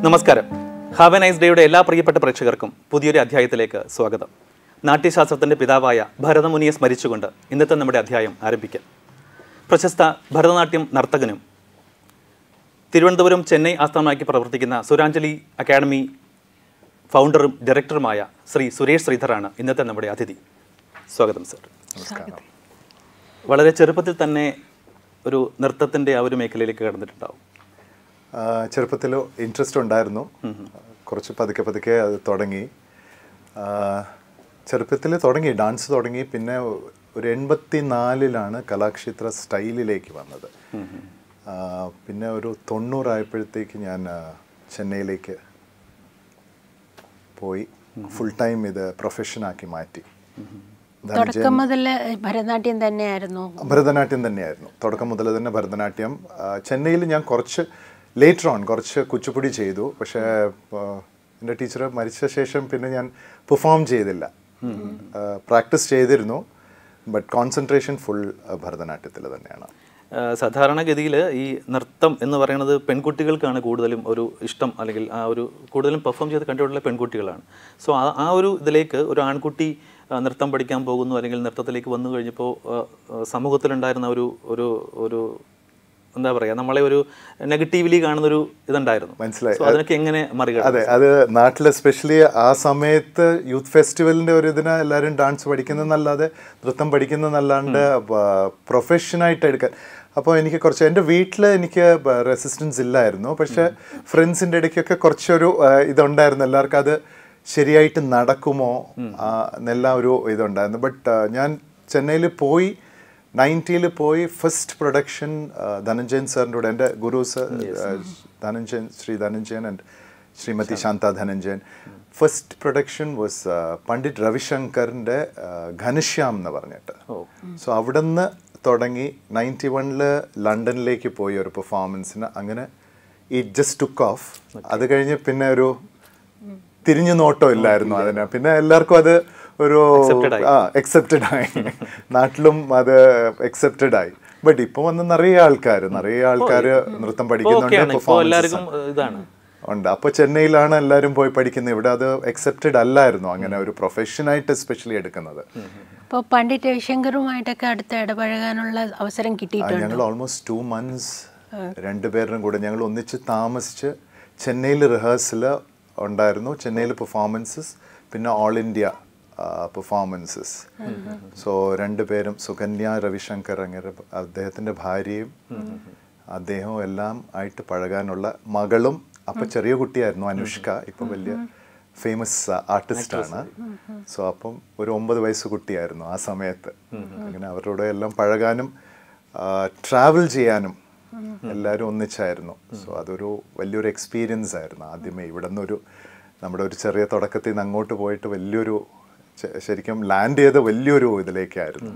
നമസ്കാരം have a nice ഡേയുടെ എല്ലാ പ്രിയപ്പെട്ട പ്രേക്ഷകർക്കും പുതിയൊരു അധ്യായത്തിലേക്ക് സ്വാഗതം നാട്യശാസ്ത്രത്തിൻ്റെ പിതാവായ ഭരതമുനിയെ സ്മരിച്ചുകൊണ്ട് ഇന്നത്തെ നമ്മുടെ അധ്യായം ആരംഭിക്കാം പ്രശസ്ത ഭരതനാട്യം നർത്തകനും തിരുവനന്തപുരം ചെന്നൈ ആസ്ഥാനമാക്കി പ്രവർത്തിക്കുന്ന സുരാഞ്ജലി അക്കാഡമി ഫൗണ്ടറും ഡയറക്ടറുമായ ശ്രീ സുരേഷ് ശ്രീധറാണ് ഇന്നത്തെ നമ്മുടെ അതിഥി സ്വാഗതം സർ നമസ്കാരം വളരെ ചെറുപ്പത്തിൽ തന്നെ ഒരു നൃത്തത്തിൻ്റെ ആ ഒരു മേഖലയിലേക്ക് കടന്നിട്ടുണ്ടാവും ചെറുപ്പത്തിൽ ഇൻട്രസ്റ്റ് ഉണ്ടായിരുന്നു കുറച്ച് പതുക്കെ പതുക്കെ അത് തുടങ്ങി ചെറുപ്പത്തിൽ തുടങ്ങി ഡാൻസ് തുടങ്ങി പിന്നെ ഒരു എൺപത്തി നാലിലാണ് കലാക്ഷേത്ര സ്റ്റൈലിലേക്ക് വന്നത് ആ, പിന്നെ ഒരു തൊണ്ണൂറായപ്പോഴത്തേക്ക് ഞാൻ ആ, ചെന്നൈയിലേക്ക് പോയി ഫുൾ ടൈം ഇത് പ്രൊഫഷനാക്കി മാറ്റി തുടക്കം മുതൽ ഭരതനാട്യം തന്നെയായിരുന്നു ഭരതനാട്യം തന്നെയായിരുന്നു തുടക്കം മുതൽ തന്നെ ഭരതനാട്യം ആ, ചെന്നൈയിൽ ഞാൻ കുറച്ച് ലേറ്റർ ഓൺ കുറച്ച് കുച്ചിപ്പുടി ചെയ്തു പക്ഷേ ആ, എൻ്റെ ടീച്ചർ മരിച്ച ശേഷം പിന്നെ ഞാൻ പെർഫോം ചെയ്തില്ല പ്രാക്ടീസ് ചെയ്തിരുന്നു ബട്ട് കോൺസെൻട്രേഷൻ ഫുൾ ഭരതനാട്യത്തിൽ തന്നെയാണ് ആ, സാധാരണഗതിയിൽ ഈ നൃത്തം എന്ന് പറയുന്നത് പെൺകുട്ടികൾക്കാണ് കൂടുതലും ഒരു ഇഷ്ടം അല്ലെങ്കിൽ ആ ഒരു കൂടുതലും പെർഫോം ചെയ്ത് കണ്ടിട്ടുള്ള പെൺകുട്ടികളാണ് സോ ആ ആ ഒരു ഇതിലേക്ക് ഒരു ആൺകുട്ടി ആ, നൃത്തം പഠിക്കാൻ പോകുന്നു അല്ലെങ്കിൽ നൃത്തത്തിലേക്ക് വന്നു കഴിഞ്ഞപ്പോൾ ആ, ആ, സമൂഹത്തിലുണ്ടായിരുന്ന ഒരു ഒരു ഒരു എന്താ പറയുക നമ്മളെ ഒരു നെഗറ്റീവ്ലി കാണുന്നൊരു ഇതുണ്ടായിരുന്നു മനസ്സിലായി. So അതിനൊക്കെ എങ്ങനെ മറികടന്നു അതെ അത് നാട്ടിൽ എസ്പെഷ്യലി ആ സമയത്ത് യൂത്ത് ഫെസ്റ്റിവലിൻ്റെ ഒരു ഇതിന് എല്ലാവരും ഡാൻസ് പഠിക്കുന്നതെന്നല്ലാതെ നൃത്തം പഠിക്കുന്നതെന്നല്ലാണ്ട് പ്രൊഫഷനായിട്ട് എടുക്കാൻ അപ്പോൾ എനിക്ക് കുറച്ച് എൻ്റെ വീട്ടിൽ എനിക്ക് റെസിസ്റ്റൻസ് ഇല്ലായിരുന്നു പക്ഷേ ഫ്രണ്ട്സിൻ്റെ ഇടയ്ക്കൊക്കെ കുറച്ചൊരു ആ, ഇതുണ്ടായിരുന്നു എല്ലാവർക്കും അത് ശരിയായിട്ട് നടക്കുമോ ആ, എന്നെല്ലാം ഒരു ഇതുണ്ടായിരുന്നു ബട്ട് ഞാൻ ചെന്നൈയിൽ പോയി നയൻറ്റിയിൽ പോയി ഫസ്റ്റ് പ്രൊഡക്ഷൻ ധനഞ്ജയൻ സാറിൻ്റെ കൂടെ എൻ്റെ ഗുരു sir Dhananjayan Shri Dhananjayan and Shrimati Shanta Dhananjayan first production was Pandit രവിശങ്കറിൻ്റെ ഘനശ്യാം എന്ന് പറഞ്ഞിട്ട് സോ അവിടെ നിന്ന് തുടങ്ങി നയൻറ്റി വണ്ണിൽ ലണ്ടനിലേക്ക് പോയി ഒരു പെർഫോമൻസിന് അങ്ങനെ ഇറ്റ് ജസ്റ്റ് ടുക്ക് ഓഫ് അത് കഴിഞ്ഞ് പിന്നെ ഒരു തിരിഞ്ഞു നോട്ടം ഇല്ലായിരുന്നു അതിന് പിന്നെ എല്ലാവർക്കും അത് ഒരു Accepted ആയി. ആ അക്സെപ്റ്റഡ് ആയി നാട്ടിലും അത് അക്സെപ്റ്റഡ് ആയി ബട്ട് ഇപ്പൊ വന്ന് നിറയെ ആൾക്കാർ നിറയെ ആൾക്കാർ നൃത്തം പഠിക്കുന്നുണ്ട് ഓക്കെയാണ് ഇപ്പോൾ performances എല്ലാവർക്കും ഇതാണ് ഉണ്ട് അപ്പൊ ചെന്നൈയിലാണ് എല്ലാവരും പോയി പഠിക്കുന്നത് ഇവിടെ അത് അക്സെപ്റ്റഡ് അല്ലായിരുന്നു അങ്ങനെ ഒരു പ്രൊഫഷനായിട്ട് എസ്പെഷ്യലി എടുക്കുന്നത് അപ്പോൾ പണ്ഡിറ്റ് രവിശങ്കറുമായിട്ടൊക്കെ അടുത്ത് ഇടപഴകാനുള്ള അവസരം കിട്ടിയിട്ടുണ്ട് ഞങ്ങൾ ഓൾമോസ്റ്റ് ടു മന്ത്സ് രണ്ടുപേരും കൂടെ ഞങ്ങൾ ഒന്നിച്ച് താമസിച്ച് ചെന്നൈയിൽ റിഹേഴ്സൽ ഉണ്ടായിരുന്നു ചെന്നൈയിൽ പെർഫോമൻസസ് പിന്നെ ഓൾ ഇന്ത്യ പെർഫോമൻസസ് സോ രണ്ടുപേരും സുകന്യ രവിശങ്കർ അങ്ങനെ അദ്ദേഹത്തിൻ്റെ ഭാര്യയും അദ്ദേഹവും എല്ലാം ആയിട്ട് പഴകാനുള്ള മകളും അപ്പം ചെറിയ കുട്ടിയായിരുന്നു അനുഷ്ക ഇപ്പം വലിയ ഫേമസ് ആർട്ടിസ്റ്റ് ആണ് സോ അപ്പം ഒരു ഒമ്പത് വയസ്സ് കുട്ടിയായിരുന്നു ആ സമയത്ത് അങ്ങനെ അവരുടെ എല്ലാം പഴകാനും ട്രാവൽ ചെയ്യാനും എല്ലാവരും ഒന്നിച്ചായിരുന്നു സോ അതൊരു വലിയൊരു എക്സ്പീരിയൻസ് ആയിരുന്നു ആദ്യമേ ഇവിടെ നിന്നൊരു നമ്മുടെ ഒരു ചെറിയ തുടക്കത്തിൽ നിന്ന് അങ്ങോട്ട് പോയിട്ട് വലിയൊരു ശ- ശരിക്കും ലാൻഡ് ചെയ്ത വലിയൊരു ഇതിലേക്കായിരുന്നു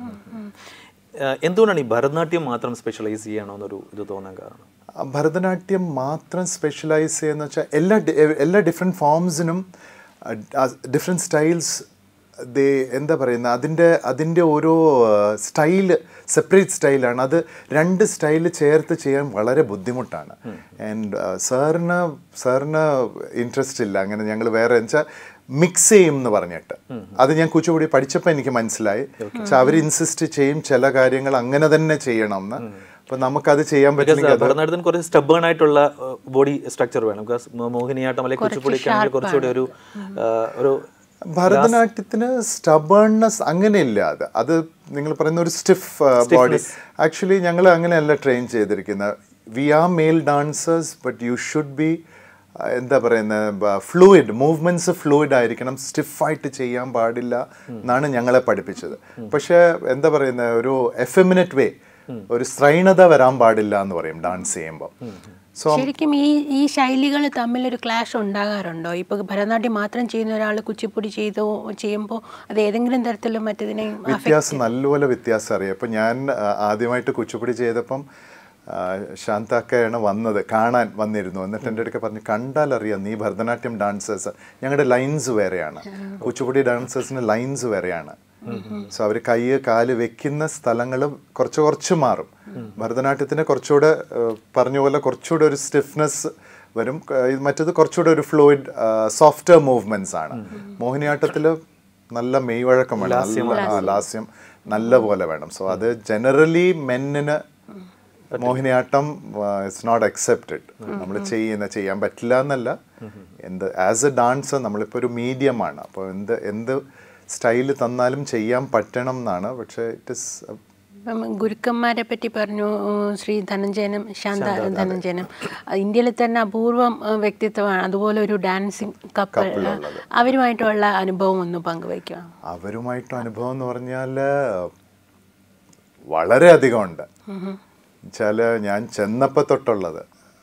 ആ, എന്തുകൊണ്ടാണ് ഈ ഭരതനാട്യം മാത്രം സ്പെഷ്യലൈസ് ചെയ്യണമെന്നൊരു ഇത് തോന്നാൻ കാരണം ആ ഭരതനാട്യം മാത്രം സ്പെഷ്യലൈസ് ചെയ്യുന്ന വെച്ചാൽ എല്ലാ ഡി- എല്ലാ ഡിഫറെൻറ്റ് ഫോംസിനും ഡിഫറെൻറ്റ് സ്റ്റൈൽസ് ദേ എന്താ പറയുന്നത് അതിൻ്റെ അതിൻ്റെ ഓരോ സ്റ്റൈല് സെപ്പറേറ്റ് സ്റ്റൈലാണ് അത് രണ്ട് സ്റ്റൈല് ചേർത്ത് ചെയ്യാൻ വളരെ ബുദ്ധിമുട്ടാണ് ആൻഡ് സാറിന് സാറിന് ഇൻട്രസ്റ്റ് ഇല്ല അങ്ങനെ ഞങ്ങൾ വേറെ വെച്ചാൽ മിക്സ് ചെയ്യും എന്ന് പറഞ്ഞിട്ട് അത് ഞാൻ കുച്ചുകൂടി പഠിച്ചപ്പോൾ എനിക്ക് മനസ്സിലായി പക്ഷെ അവർ ഇൻസിസ്റ്റ് ചെയ്യും ചില കാര്യങ്ങൾ അങ്ങനെ തന്നെ ചെയ്യണം എന്ന് അപ്പൊ നമുക്കത് ചെയ്യാൻ പറ്റില്ലെങ്കിൽ അത് ഭരതനാട്യത്തിന് കുറച്ച് സ്റ്റബേൺ ആയിട്ടുള്ള ബോഡി സ്ട്രക്ചർ വേണം ബിക്കോസ് മോഹിനിയാട്ടം അല്ലെങ്കിൽ കുച്ചിപ്പുടിക്ക് ആണെങ്കിൽ കുറച്ചുകൂടി ഒരു ആ, ഒരു ഭരതനാട്യത്തിന് സ്റ്റബേൺനെസ് അങ്ങനെയില്ല അത് അത് നിങ്ങൾ പറയുന്ന ഒരു സ്റ്റിഫ് ബോഡി ആക്ച്വലി ഞങ്ങൾ അങ്ങനെയല്ല ട്രെയിൻ ചെയ്തിരിക്കുന്നത് we are male dancers but you should be എന്താ പറയുന്നത് ഫ്ലൂയിഡ് മൂവ്മെന്റ്സ് ഫ്ലൂയിഡ് ആയിരിക്കണം സ്റ്റിഫായിട്ട് ചെയ്യാൻ പാടില്ല എന്നാണ് ഞങ്ങളെ പഠിപ്പിച്ചത് പക്ഷേ എന്താ പറയുന്നത് ഒരു എഫെമിനറ്റ് വേ ഒരു സ്ത്രൈണത വരാൻ പാടില്ല എന്ന് പറയും ഡാൻസ് ചെയ്യുമ്പോൾ സോ ശരിക്കും ഈ ഈ ശൈലികൾ തമ്മിലൊരു ക്ലാഷ് ഉണ്ടാകാറുണ്ടോ ഇപ്പോൾ ഭരതനാട്യം മാത്രം ചെയ്യുന്ന ഒരാൾ കുച്ചിപ്പുടി ചെയ്തോ ചെയ്യുമ്പോൾ അത് ഏതെങ്കിലും തരത്തിലും മറ്റതിനെ വ്യത്യാസം നല്ലപോലെ വ്യത്യാസം അറിയാം ഇപ്പം ഞാൻ ആ, ആദ്യമായിട്ട് കുച്ചിപ്പുടി ചെയ്തപ്പം ആ, ശാന്താക്കയാണ് വന്നത് കാണാൻ വന്നിരുന്നു എന്നിട്ട് എൻ്റെ അടുക്ക പറഞ്ഞു കണ്ടാൽ അറിയാം നീ ഭരതനാട്യം ഡാൻസേഴ്സ് ഞങ്ങളുടെ ലൈൻസ് വേറെയാണ് കുച്ചിപ്പുടി ഡാൻസേഴ്സിന് ലൈൻസ് വേറെയാണ് സോ അവർ കൈ കാല് വെക്കുന്ന സ്ഥലങ്ങൾ കുറച്ച് കുറച്ച് മാറും ഭരതനാട്യത്തിന് കുറച്ചുകൂടെ ആ, പറഞ്ഞ പോലെ കുറച്ചുകൂടെ ഒരു സ്റ്റിഫ്നെസ് വരും ക- ഇത് മറ്റേത് കുറച്ചുകൂടെ ഒരു ഫ്ലൂയിഡ് സോഫ്റ്റ്വെയർ മൂവ്മെന്റ്സ് ആണ് മോഹിനിയാട്ടത്തിൽ നല്ല മെയ്വഴക്കം വേണം നല്ല ആ, ലാസ്യം നല്ല പോലെ വേണം സോ അത് ജനറലി മെന്നിന് മോഹിനിയാട്ടം ഇറ്റ്സ് നോട്ട് അക്സെപ്റ്റഡ് നമ്മൾ ചെയ്യുന്ന ചെയ്യാൻ പറ്റില്ല എന്നല്ല എന്ത് ആസ് എ ഡാൻസർ നമ്മളിപ്പോൾ ഒരു മീഡിയമാണ് അപ്പോൾ എന്ത് എന്ത് സ്റ്റൈല് തന്നാലും ചെയ്യാൻ പറ്റണം എന്നാണ് പക്ഷേ ഇറ്റ് ഇസ് ഇപ്പം ഗുരുക്കന്മാരെ പറ്റി പറഞ്ഞു ഉം, ശ്രീ ധനഞ്ജയനും ശാന്ത ധനഞ്ജയനും അത് ഇന്ത്യയിൽ തന്നെ അപൂർവം ഉം, വ്യക്തിത്വമാണ് അതുപോലെ ഒരു ഡാൻസിങ് കപ്പിൾ അവരുമായിട്ടുള്ള അനുഭവം ഒന്ന് പങ്കുവയ്ക്കുക അവരുമായിട്ട് അനുഭവം എന്ന് പറഞ്ഞാൽ വളരെ അധികം ഉണ്ട് വെച്ചാൽ ഞാൻ ചെന്നപ്പോൾ തൊട്ടുള്ളത്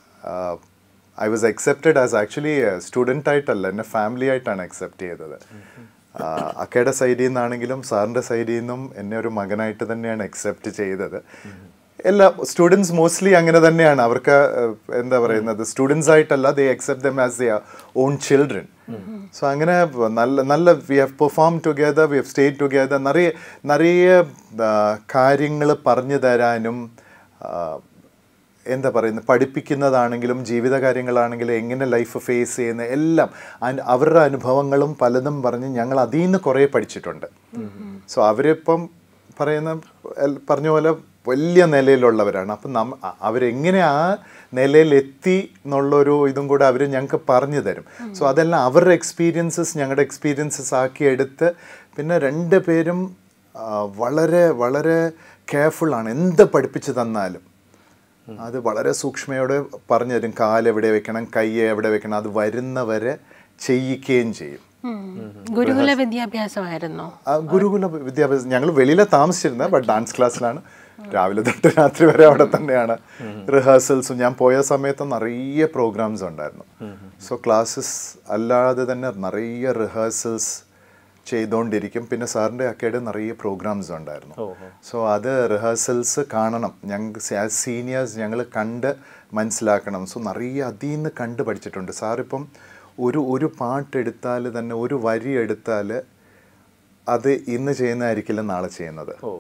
I was accepted as actually student ആയിട്ടല്ല എന്നെ ഫാമിലി ആയിട്ടാണ് അക്സെപ്റ്റ് ചെയ്തത് ആ, അക്കയുടെ സൈഡിൽ നിന്നാണെങ്കിലും സാറിൻ്റെ സൈഡിൽ നിന്നും എന്നെ ഒരു മകനായിട്ട് തന്നെയാണ് അക്സെപ്റ്റ് ചെയ്തത് എല്ലാ സ്റ്റുഡൻസ് മോസ്റ്റ്ലി അങ്ങനെ തന്നെയാണ് അവർക്ക് ഏഹ്, എന്താ പറയുന്നത് സ്റ്റുഡൻസ് ആയിട്ടല്ല they accept them as the own children so അങ്ങനെ നല്ല നല്ല we have perform together we have stay together നിറയെ നിറയെ കാര്യങ്ങൾ പറഞ്ഞു തരാനും ആ, എന്താ പറയുന്നത് പഠിപ്പിക്കുന്നതാണെങ്കിലും ജീവിത കാര്യങ്ങളാണെങ്കിലും എങ്ങനെ ലൈഫ് ഫേസ് ചെയ്യുന്ന എല്ലാം അൻ- അവരുടെ അനുഭവങ്ങളും പലതും പറഞ്ഞ് ഞങ്ങൾ അതിൽ നിന്ന് കുറേ പഠിച്ചിട്ടുണ്ട് സോ അവരിപ്പം പറയുന്ന എൽ- പറഞ്ഞ പോലെ വലിയ നിലയിലുള്ളവരാണ് അപ്പം നമ്മ അ- അവരെങ്ങനെ ആ നിലയിലെത്തി എന്നുള്ളൊരു ഇതും കൂടെ അവർ ഞങ്ങൾക്ക് പറഞ്ഞു തരും സോ അതെല്ലാം അവരുടെ എക്സ്പീരിയൻസസ് ഞങ്ങളുടെ എക്സ്പീരിയൻസസ് ആക്കി എടുത്ത് പിന്നെ രണ്ട് പേരും ആ, വളരെ വളരെ കെയർഫുള്ളാണ് എന്ത് പഠിപ്പിച്ചു തന്നാലും അത് വളരെ സൂക്ഷ്മയോടെ പറഞ്ഞു തരും കാല് എവിടെ വെക്കണം കൈ എവിടെ വെക്കണം അത് വരുന്നവരെ ചെയ്യിക്കുകയും ചെയ്യും ഉം. ഗുരുകുല വിദ്യാഭ്യാസമായിരുന്നോ ആ ഗുരുകുല വിദ്യാഭ്യാസം ഞങ്ങൾ വെളിയിലെ താമസിച്ചിരുന്നത് ബട്ട് ഡാൻസ് ക്ലാസ്സിലാണ് രാവിലെ തൊട്ട് രാത്രി വരെ അവിടെ തന്നെയാണ് റിഹേഴ്സൽസും ഞാൻ പോയ സമയത്ത് നിറയെ പ്രോഗ്രാംസ് ഉണ്ടായിരുന്നു സോ ക്ലാസ്സസ് അല്ലാതെ തന്നെ നിറയെ റിഹേഴ്സൽസ് ചെയ്തുകൊണ്ടിരിക്കും പിന്നെ സാറിൻ്റെ അക്കയുടെ നിറയെ പ്രോഗ്രാംസ് ഉണ്ടായിരുന്നു സോ അത് റിഹേഴ്സൽസ് കാണണം ഞങ്ങൾക്ക് ആസ് സീനിയേഴ്സ് ഞങ്ങൾ കണ്ട് മനസ്സിലാക്കണം സോ നിറയെ അതിൽ നിന്ന് കണ്ട് പഠിച്ചിട്ടുണ്ട് സാറിപ്പം ഒരു ഒരു പാട്ടെടുത്താൽ തന്നെ ഒരു വരി എടുത്താൽ അത് ഇന്ന് ചെയ്യുന്നതായിരിക്കില്ല നാളെ ചെയ്യുന്നത് ഓ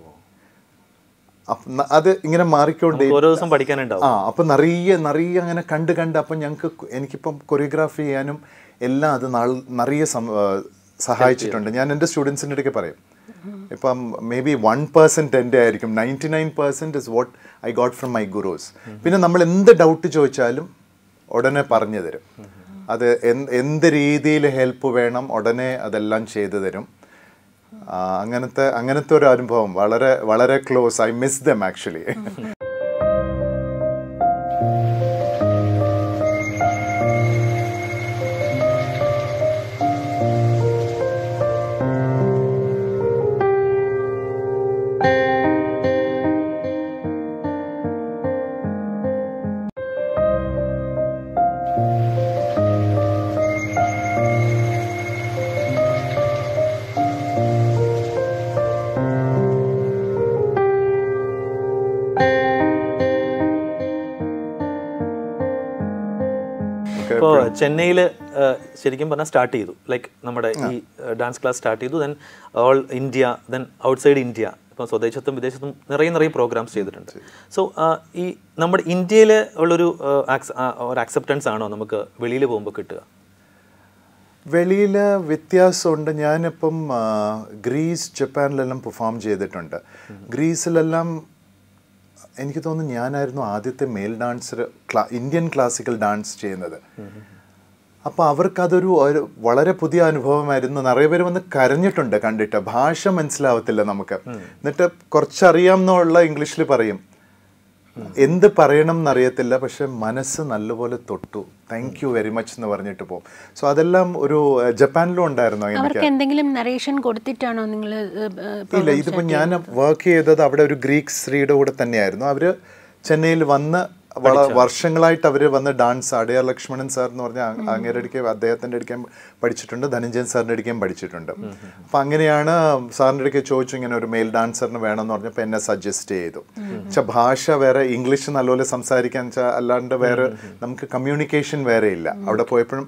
അപ്പ- ന- അത് ഇങ്ങനെ മാറിക്കൊണ്ടേ ഓരോ ദിവസം പഠിക്കാനുണ്ടാവും ആ അപ്പം നിറയെ നിറയെ അങ്ങനെ കണ്ട് കണ്ട് അപ്പം ഞങ്ങൾക്ക് എനിക്കിപ്പം കൊറിയോഗ്രാഫി ചെയ്യാനും എല്ലാം അത് നാൾ നിറയെ സം- ആ, സഹായിച്ചിട്ടുണ്ട് ഞാൻ എൻ്റെ സ്റ്റുഡൻസിൻ്റെ ഇടയ്ക്ക് പറയും ഇപ്പം മേ ബി വൺ പെർസെൻറ്റ് എൻ്റെ ആയിരിക്കും ninety nine percent is what I got from my gurus പിന്നെ നമ്മൾ എന്ത് ഡൗട്ട് ചോദിച്ചാലും ഉടനെ പറഞ്ഞു തരും അത് എന്ത് എന്ത് രീതിയിൽ ഹെൽപ്പ് വേണം ഉടനെ അതെല്ലാം ചെയ്തു തരും ആ, അങ്ങനത്തെ അങ്ങനത്തെ ഒരു അനുഭവം വളരെ വളരെ close I miss them actually ഇപ്പോൾ ചെന്നൈയിൽ ശരിക്കും പറഞ്ഞാൽ സ്റ്റാർട്ട് ചെയ്തു ലൈക്ക് നമ്മുടെ ഈ ഡാൻസ് ക്ലാസ് സ്റ്റാർട്ട് ചെയ്തു then all India then outside India ഇപ്പോൾ സ്വദേശത്തും വിദേശത്തും നിറയെ നിറയെ പ്രോഗ്രാംസ് ചെയ്തിട്ടുണ്ട് സോ ഈ നമ്മുടെ ഇന്ത്യയിൽ ഉള്ളൊരു ആ, acc- ആ, ഒരു അക്സെപ്റ്റൻസ് ആണോ നമുക്ക് വെളിയിൽ പോകുമ്പോൾ കിട്ടുക വെളിയിൽ വ്യത്യാസമുണ്ട് ഞാനിപ്പം ആ, ഗ്രീസ് ജപ്പാനിലെല്ലാം പെർഫോം ചെയ്തിട്ടുണ്ട് ഗ്രീസിലെല്ലാം എനിക്ക് തോന്നുന്നു ഞാനായിരുന്നു ആദ്യത്തെ മെയിൽ ഡാൻസർ ക്ലാ ഇന്ത്യൻ ക്ലാസിക്കൽ ഡാൻസ് ചെയ്യുന്നത് അപ്പോൾ അവർക്കതൊരു ഒരു വളരെ പുതിയ അനുഭവമായിരുന്നു നിറയെ പേര് വന്ന് കരഞ്ഞിട്ടുണ്ട് കണ്ടിട്ട് ഭാഷ മനസ്സിലാവത്തില്ല നമുക്ക് എന്നിട്ട് കുറച്ചറിയാമെന്നുള്ള ഇംഗ്ലീഷിൽ പറയും എന്ത് പറയണം എന്നറിയത്തില്ല പക്ഷെ മനസ്സ് നല്ലപോലെ തൊട്ടു താങ്ക് യു വെരി മച്ച് എന്ന് പറഞ്ഞിട്ട് പോകും സോ അതെല്ലാം ഒരു ഏഹ്, ജപ്പാനിലും ഉണ്ടായിരുന്നു എനിക്ക് അവർക്ക് എന്തെങ്കിലും നറേഷൻ കൊടുത്തിട്ടാണോ നിങ്ങൾ ഇല്ല ഇതിപ്പോൾ ഞാൻ വർക്ക് ചെയ്തത് അവിടെ ഒരു ഗ്രീക്ക് സ്ത്രീയുടെ കൂടെ തന്നെയായിരുന്നു അവർ ചെന്നൈയിൽ വന്ന് വള വർഷങ്ങളായിട്ട് അവർ വന്ന് ഡാൻസ് അടയാർ ലക്ഷ്മണൻ സാർ എന്ന് പറഞ്ഞാൽ അങ്ങേരുടെ അടുക്കെ അദ്ദേഹത്തിൻ്റെ അടുക്കാൻ പഠിച്ചിട്ടുണ്ട് ധനഞ്ജയൻ സാറിൻ്റെ അടുക്കാൻ പഠിച്ചിട്ടുണ്ട് അപ്പം അങ്ങനെയാണ് സാറിൻ്റെ അടുക്കെ ചോദിച്ചു ഇങ്ങനെ ഒരു മെയിൽ ഡാൻസറിന് വേണമെന്ന് പറഞ്ഞപ്പോൾ എന്നെ സജസ്റ്റ് ചെയ്തു പക്ഷെ ഭാഷ വേറെ ഇംഗ്ലീഷ് നല്ലപോലെ സംസാരിക്കാൻ വെച്ചാൽ അല്ലാണ്ട് വേറെ നമുക്ക് കമ്മ്യൂണിക്കേഷൻ വേറെ ഇല്ല അവിടെ പോയപ്പോഴും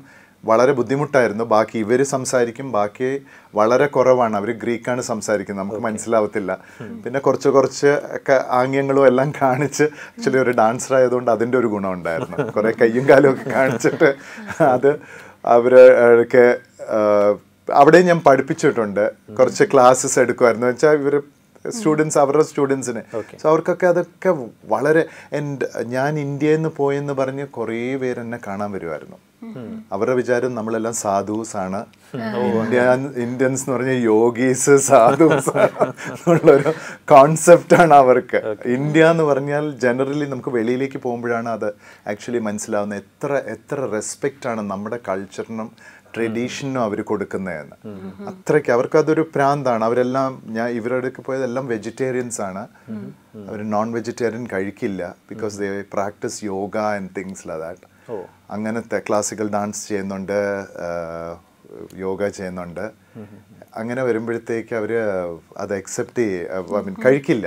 വളരെ ബുദ്ധിമുട്ടായിരുന്നു ബാക്കി ഇവർ സംസാരിക്കും ബാക്കി വളരെ കുറവാണ് അവർ ഗ്രീക്കാണ് സംസാരിക്കുന്നത് നമുക്ക് മനസ്സിലാവത്തില്ല പിന്നെ കുറച്ച് കുറച്ച് ഒക്കെ ആംഗ്യങ്ങളും എല്ലാം കാണിച്ച് ആക്ച്വലി ഒരു ഡാൻസർ ആയതുകൊണ്ട് അതിൻ്റെ ഒരു ഗുണം ഉണ്ടായിരുന്നു കുറേ കയ്യും കാലും ഒക്കെ കാണിച്ചിട്ട് അത് അവരൊക്കെ അവിടെ ഞാൻ പഠിപ്പിച്ചിട്ടുണ്ട് കുറച്ച് ക്ലാസ്സസ് എടുക്കുമായിരുന്നു വെച്ചാൽ ഇവർ സ്റ്റുഡൻസ് അവരുടെ സ്റ്റുഡൻസിന് സോ അവർക്കൊക്കെ അതൊക്കെ വളരെ എൻ്റെ ഞാൻ ഇന്ത്യയിൽ നിന്ന് പോയെന്ന് പറഞ്ഞ് കുറേ പേര് എന്നെ കാണാൻ വരുമായിരുന്നു അവരുടെ വിചാരം നമ്മളെല്ലാം സാധുസ് ആണ് ഇന്ത്യൻ ഇന്ത്യൻസ് എന്ന് പറഞ്ഞ യോഗീസ് സാധുസ് എന്നുള്ളൊരു കോൺസെപ്റ്റാണ് അവർക്ക് ഇന്ത്യ എന്ന് പറഞ്ഞാൽ ജനറലി നമുക്ക് വെളിയിലേക്ക് പോകുമ്പോഴാണ് അത് ആക്ച്വലി മനസ്സിലാവുന്നത് എത്ര എത്ര റെസ്പെക്റ്റ് ആണ് നമ്മുടെ കൾച്ചറിനും ട്രഡീഷനും അവർ കൊടുക്കുന്നതെന്ന് അത്രയ്ക്ക് അവർക്ക് അതൊരു പ്രാന്താണ് അവരെല്ലാം ഞാൻ ഇവരുടെ അടുക്ക് പോയതെല്ലാം വെജിറ്റേറിയൻസ് ആണ് അവർ നോൺ വെജിറ്റേറിയൻ കഴിക്കില്ല because they practice yoga and things that അങ്ങനത്തെ ക്ലാസിക്കൽ ഡാൻസ് ചെയ്യുന്നുണ്ട് യോഗ ചെയ്യുന്നുണ്ട് അങ്ങനെ വരുമ്പോഴത്തേക്ക് അവർ അത് അക്സെപ്റ്റ് ഐ മീൻ കഴിക്കില്ല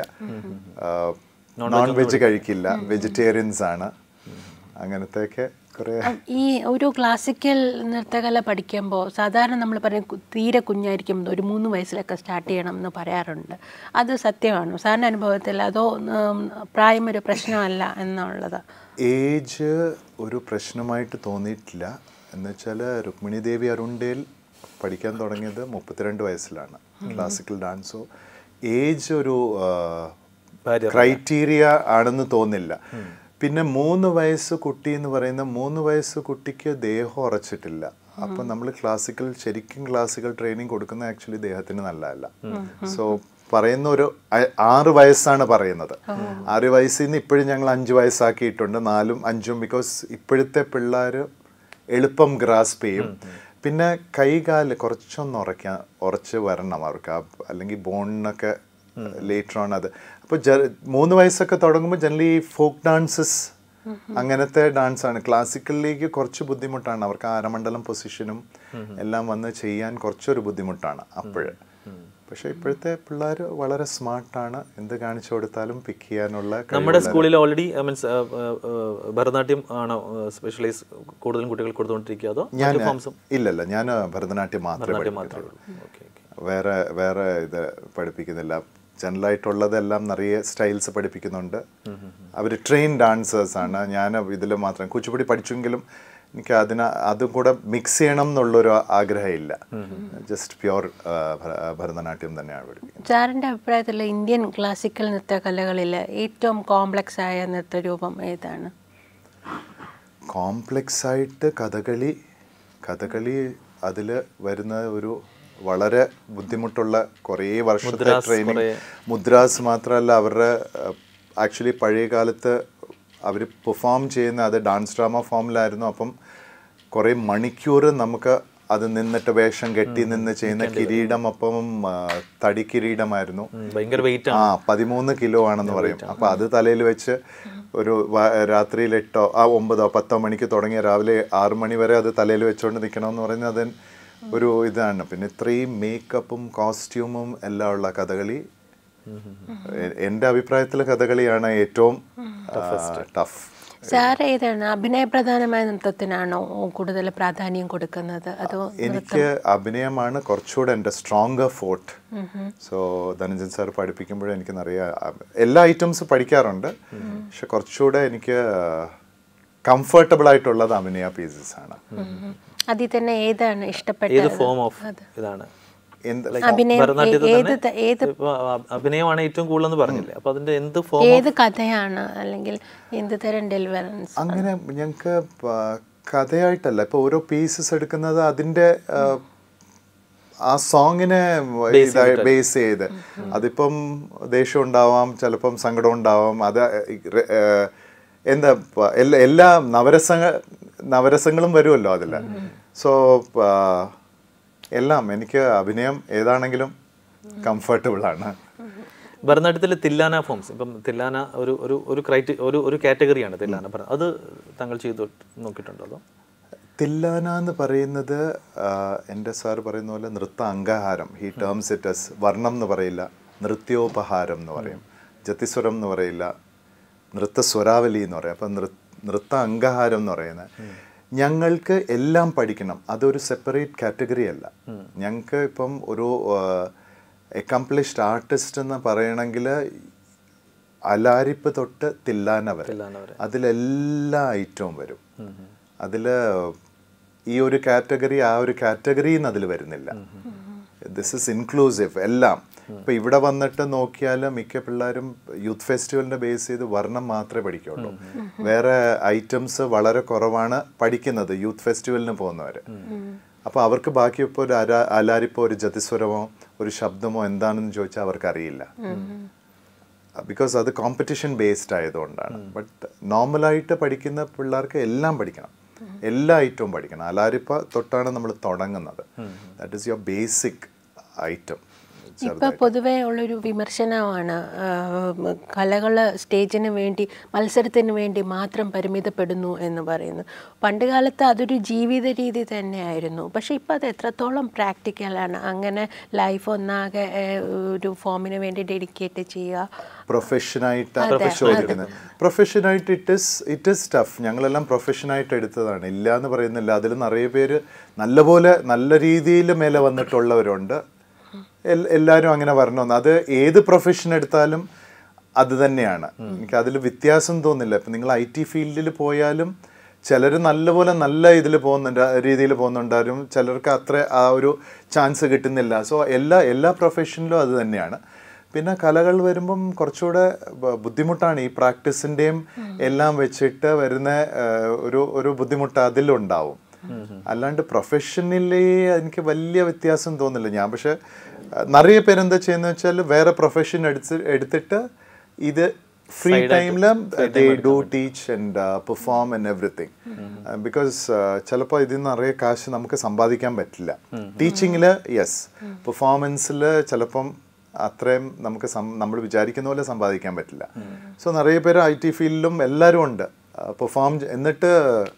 നോൺ വെജ് കഴിക്കില്ല വെജിറ്റേറിയൻസ് ആണ് അങ്ങനത്തെയൊക്കെ കുറേ ഈ ഒരു ക്ലാസിക്കൽ നൃത്തകല പഠിക്കുമ്പോൾ സാധാരണ നമ്മൾ പറയും കു- തീരെ കുഞ്ഞായിരിക്കും ഒരു മൂന്ന് വയസ്സിലൊക്കെ സ്റ്റാർട്ട് ചെയ്യണം എന്ന് പറയാറുണ്ട് അത് സത്യമാണോ സാറിൻ്റെ അനുഭവത്തിൽ അതോ ഉം, പ്രായം ഒരു പ്രശ്നമല്ല എന്നുള്ളത് ഏജ് ഒരു പ്രശ്നമായിട്ട് തോന്നിയിട്ടില്ല എന്ന് വെച്ചാൽ രുക്മിണി ദേവി അരുണ്ടേൽ പഠിക്കാൻ തുടങ്ങിയത് മുപ്പത്തിരണ്ട് വയസ്സിലാണ് ക്ലാസിക്കൽ ഡാൻസോ ഏജ് ഒരു ക്രൈറ്റീരിയ ആണെന്ന് തോന്നില്ല പിന്നെ മൂന്ന് വയസ്സ് കുട്ടി എന്ന് പറയുന്ന മൂന്ന് വയസ്സ് കുട്ടിക്ക് ദേഹം ഉറച്ചിട്ടില്ല അപ്പം നമ്മൾ ക്ലാസിക്കൽ ശരിക്കും ക്ലാസിക്കൽ ട്രെയിനിങ് കൊടുക്കുന്ന ആക്ച്വലി ദേഹത്തിന് നല്ലതല്ല സോ പറയുന്ന ഒരു അ- ആറ് വയസ്സാണ് പറയുന്നത് ആറ് വയസ്സിൽ നിന്ന് ഇപ്പോഴും ഞങ്ങൾ അഞ്ച് വയസ്സാക്കിയിട്ടുണ്ട് നാലും അഞ്ചും ബിക്കോസ് ഇപ്പോഴത്തെ പിള്ളേർ എളുപ്പം ഗ്രാസ്പ് ചെയ്യും പിന്നെ കൈകാല് കുറച്ചൊന്ന് ഉറയ്ക്കാൻ ഉറച്ച് വരണം അവർക്ക് ആ- അല്ലെങ്കിൽ ബോണിനൊക്കെ ലേറ്റർ ആണ് അത് അപ്പോൾ മൂന്ന് വയസ്സൊക്കെ തുടങ്ങുമ്പോൾ ജനറലി ഫോക്ക് ഡാൻസസ് അങ്ങനത്തെ ഡാൻസ് ആണ് ക്ലാസിക്കലിലേക്ക് കുറച്ച് ബുദ്ധിമുട്ടാണ് അവർക്ക് ആ അരമണ്ഡലം പൊസിഷനും എല്ലാം വന്ന് ചെയ്യാൻ കുറച്ചൊരു ബുദ്ധിമുട്ടാണ് അപ്പോഴ് പക്ഷേ ഇപ്പോഴത്തെ പിള്ളേർ വളരെ സ്മാർട്ടാണ് എന്ത് കാണിച്ചു കൊടുത്താലും പിക്ക് ചെയ്യാനുള്ള നമ്മുടെ സ്കൂളിൽ ഓൾറെഡി മീൻസ് ഭരതനാട്യം ആണോ സ്പെഷ്യലൈസ് കൂടുതലും കുട്ടികൾ കൊടുത്തുകൊണ്ടിരിക്കുക അതോ ഞാൻ മറ്റു ഫോംസും ഇല്ലല്ല ഞാൻ ഭരതനാട്യം മാത്രമേ ഭരതനാട്യം മാത്രമേ പഠിപ്പിക്കുന്നുള്ളൂ ഉള്ളൂ ഓക്കെ ഓക്കെ വേറെ വേറെ ഇത് പഠിപ്പിക്കുന്നില്ല ജനറലായിട്ടുള്ളതെല്ലാം നിറയെ സ്റ്റൈൽസ് പഠിപ്പിക്കുന്നുണ്ട് അവർ ട്രെയിൻ ഡാൻസേഴ്സ് ആണ് ഞാൻ ഇതിൽ മാത്രം കുച്ചിപ്പുടി പഠിച്ചെങ്കിലും എനിക്ക് അതിന് അതും കൂടെ മിക്സ് ചെയ്യണം എന്നുള്ളൊരു ആഗ്രഹമില്ല ജസ്റ്റ് പ്യുവർ ഭരതനാട്യം തന്നെയാണ് പഠിപ്പിക്കുന്നത് സാറിൻ്റെ അഭിപ്രായത്തിൽ ഇന്ത്യൻ ക്ലാസിക്കൽ നൃത്തകലകളിൽ ഏറ്റവും കോംപ്ലക്സ് ആയ നൃത്തരൂപം ഏതാണ് കോംപ്ലക്സ് ആയിട്ട് കഥകളി കഥകളി അതിൽ വരുന്ന ഒരു വളരെ ബുദ്ധിമുട്ടുള്ള കുറേ വർഷത്തെ ട്രെയിനിങ് മുദ്രാസ് മാത്രമല്ല അവരുടെ ആക്ച്വലി പഴയ കാലത്ത് അവർ പെർഫോം ചെയ്യുന്ന അത് ഡാൻസ് ഡ്രാമ ഫോമിലായിരുന്നു അപ്പം കുറേ മണിക്കൂർ നമുക്ക് അത് നിന്നിട്ട് വേഷം കെട്ടി നിന്ന് ചെയ്യുന്ന കിരീടം അപ്പം ആ, തടി കിരീടമായിരുന്നു ഭയങ്കര വെയിറ്റ് ആ പതിമൂന്ന് കിലോ ആണെന്ന് പറയും അപ്പൊ അത് തലയിൽ വെച്ച് ഒരു വ- രാത്രിയിൽ എട്ടോ ആ ഒമ്പതോ പത്തോ മണിക്ക് തുടങ്ങിയ രാവിലെ ആറ് മണി വരെ അത് തലയിൽ വെച്ചുകൊണ്ട് നിൽക്കണമെന്ന് പറയുന്നത് അത് ഒരു ഇതാണ് പിന്നെ ഇത്രയും മേക്കപ്പും കോസ്റ്റ്യൂമും എല്ലാം ഉള്ള കഥകളി എ- എൻ്റെ അഭിപ്രായത്തിൽ കഥകളിയാണ് ഏറ്റവും ടഫ് സാർ ഏതാണ് അഭിനയപ്രധാനമായ നൃത്തത്തിനാണോ കൂടുതൽ പ്രാധാന്യം കൊടുക്കുന്നത് അതോ എനിക്ക് അഭിനയമാണ് കുറച്ചുകൂടെ എൻ്റെ stronger forte so Dhananjayan sir പഠിപ്പിക്കുമ്പോഴും എനിക്ക് നിറയെ എല്ലാ ഐറ്റംസ് പഠിക്കാറുണ്ട് പക്ഷെ കുറച്ചുകൂടെ എനിക്ക് കംഫർട്ടബിൾ ആയിട്ടുള്ളത് അഭിനയ പീസസ് ആണ് അതിൽ തന്നെ ഏതാണ് ഇഷ്ടപ്പെട്ട ഏത് ഫോം ഓഫ് ഇതാണ് എന്ത് അഭിനയം ഭരതനാട്യത്തിൽ ഏത് തന്നെ ത- ഏത് ഇപ്പൊ അ- അഭിനയമാണ് ഏറ്റവും കൂടുതൽ എന്ന് പറഞ്ഞില്ലേ അപ്പൊ അതിന്റെ എന്ത് ഫോം ഏത് കഥയാണ് അല്ലെങ്കിൽ എന്ത് തരം ഡെലിവറൻസ് അങ്ങനെ ഞങ്ങൾക്ക് കഥയായിട്ടല്ല ഇപ്പോൾ ഓരോ പീസസ് എടുക്കുന്നത് അതിൻ്റെ ആ, ആ സോങ്ങിനെ ബേസ് ചെയ്ത് അതിപ്പം ദേഷ്യം ഉണ്ടാവാം ചിലപ്പം സങ്കടം ഉണ്ടാവാം അത് ഏ, എന്താ പ- എല്ലാ എല്ലാ നവരസങ്ങ നവരസങ്ങളും വരുമല്ലോ അതിൽ സോ എല്ലാം എനിക്ക് അഭിനയം ഏതാണെങ്കിലും കംഫർട്ടബിൾ ആണ് ഭരതനാട്യത്തിലെ തില്ലാന ഫോംസ് ഇപ്പം തില്ലാന ഒരു ഒരു ഒരു ക്രൈറ്റി ഒരു ഒരു കാറ്റഗറിയാണ് തില്ലാന ഭര- അത് താങ്കൾ ചെയ്തു നോക്കിയിട്ടുണ്ടോ അതോ തില്ലാന എന്ന് പറയുന്നത് ആ, എൻ്റെ സാർ പറയുന്ന പോലെ നൃത്ത അംഗഹാരം he terms it as varnam എന്ന് പറയില്ല നൃത്യോപഹാരം എന്ന് പറയും ജതിസ്വരം എന്ന് പറയില്ല നൃത്ത സ്വരാവലി എന്ന് പറയും അപ്പം നൃ നൃത്ത അംഗഹാരം എന്ന് പറയുന്നത് ഞങ്ങൾക്ക് എല്ലാം പഠിക്കണം അതൊരു സെപ്പറേറ്റ് കാറ്റഗറി അല്ല ഞങ്ങൾക്ക് ഇപ്പം ഒരു അക്കംപ്ലിഷ്ഡ് ആർട്ടിസ്റ്റ് എന്ന് പറയണമെങ്കിൽ അലാരിപ്പ് തൊട്ട് തില്ലാന വരെ അതിലെല്ലാ ഐറ്റവും വരും അതിൽ ഈ ഒരു കാറ്റഗറി ആ ഒരു കാറ്റഗറി അതിൽ വരുന്നില്ല ദിസ് ഇസ് ഇൻക്ലൂസീവ് എല്ലാം ഇപ്പൊ ഇവിടെ വന്നിട്ട് നോക്കിയാൽ മിക്ക പിള്ളേരും യൂത്ത് ഫെസ്റ്റിവലിന്റെ ബേസ് ചെയ്ത് വർണ്ണം മാത്രമേ പഠിക്കുള്ളൂ വേറെ ഐറ്റംസ് വളരെ കുറവാണ് പഠിക്കുന്നത് യൂത്ത് ഫെസ്റ്റിവലിന് പോകുന്നവര് അപ്പൊ അവർക്ക് ബാക്കി ഇപ്പോൾ ഒരു അര അലാരിപ്പോ ഒരു ജതിസ്വരമോ ഒരു ശബ്ദമോ എന്താണെന്ന് ചോദിച്ചാൽ അവർക്ക് അറിയില്ല ബിക്കോസ് അത് കോമ്പറ്റീഷൻ ബേസ്ഡ് ആയതുകൊണ്ടാണ് ബട്ട് നോർമലായിട്ട് പഠിക്കുന്ന പിള്ളേർക്ക് എല്ലാം പഠിക്കണം എല്ലാ ഐറ്റവും പഠിക്കണം അലാരിപ്പ തൊട്ടാണ് നമ്മൾ തുടങ്ങുന്നത് that is your basic item ഇപ്പൊ പൊതുവേ ഉള്ളൊരു വിമർശനമാണ് കലകൾ സ്റ്റേജിന് വേണ്ടി മത്സരത്തിന് വേണ്ടി മാത്രം പരിമിതപ്പെടുന്നു എന്ന് പറയുന്നു പണ്ട് കാലത്ത് അതൊരു ജീവിത രീതി തന്നെയായിരുന്നു പക്ഷെ ഇപ്പം അത് എത്രത്തോളം പ്രാക്ടിക്കലാണ് അങ്ങനെ ലൈഫ് ഒന്നാകെ ഏഹ്, ഒരു ഫോമിന് വേണ്ടി ഡെഡിക്കേറ്റ് ചെയ്യുക പ്രൊഫഷനായിട്ട് ചോദിക്കുന്നത് പ്രൊഫഷനായിട്ട് it is it is tough ഞങ്ങളെല്ലാം പ്രൊഫഷനായിട്ട് എടുത്തതാണ് ഇല്ല എന്ന് പറയുന്നില്ല അതിൽ നിറയെ പേര് നല്ലപോലെ നല്ല രീതിയിൽ മേലെ വന്നിട്ടുള്ളവരുണ്ട് എൽ- എല്ലാവരും അങ്ങനെ വരണമെന്ന് അത് ഏത് പ്രൊഫഷൻ എടുത്താലും അത് തന്നെയാണ് എനിക്ക് അതിൽ വ്യത്യാസം തോന്നില്ല ഇപ്പം നിങ്ങൾ ഐ ടി ഫീൽഡിൽ പോയാലും ചിലർ നല്ലപോലെ നല്ല ഇതിൽ പോകുന്നുണ്ട് രീതിയിൽ പോകുന്നുണ്ടാരും ചിലർക്ക് അത്ര ആ ഒരു ചാൻസ് കിട്ടുന്നില്ല സോ എല്ലാ എല്ലാ പ്രൊഫഷനിലും അത് തന്നെയാണ് പിന്നെ കലകൾ വരുമ്പം കുറച്ചുകൂടെ ബ- ബുദ്ധിമുട്ടാണ് ഈ പ്രാക്ടീസിൻ്റെയും എല്ലാം വെച്ചിട്ട് വരുന്ന ആ, ഒരു ഒരു ബുദ്ധിമുട്ട് അതിലുണ്ടാവും അല്ലാണ്ട് പ്രൊഫഷനിലേ എനിക്ക് വലിയ വ്യത്യാസം തോന്നില്ല ഞാൻ പക്ഷെ ആ, നിറയെ പേരെന്താ ചെയ്യുന്നത് വെച്ചാൽ വേറെ പ്രൊഫഷൻ എടുത്ത് എടുത്തിട്ട് ഇത് ഫ്രീ ടൈമിൽ they do teach and perform and everything because ചിലപ്പോൾ ഇതിൽ നിന്ന് നിറയെ കാശ് നമുക്ക് സമ്പാദിക്കാൻ പറ്റില്ല ടീച്ചിങ്ങിൽ യെസ് പെർഫോമൻസിൽ ചിലപ്പം അത്രയും നമുക്ക് നമ്മൾ വിചാരിക്കുന്ന പോലെ സമ്പാദിക്കാൻ പറ്റില്ല സോ നിറയെ പേര് ഐ ടി ഫീൽഡിലും എല്ലാവരും ഉണ്ട് പെർഫോം എന്നിട്ട്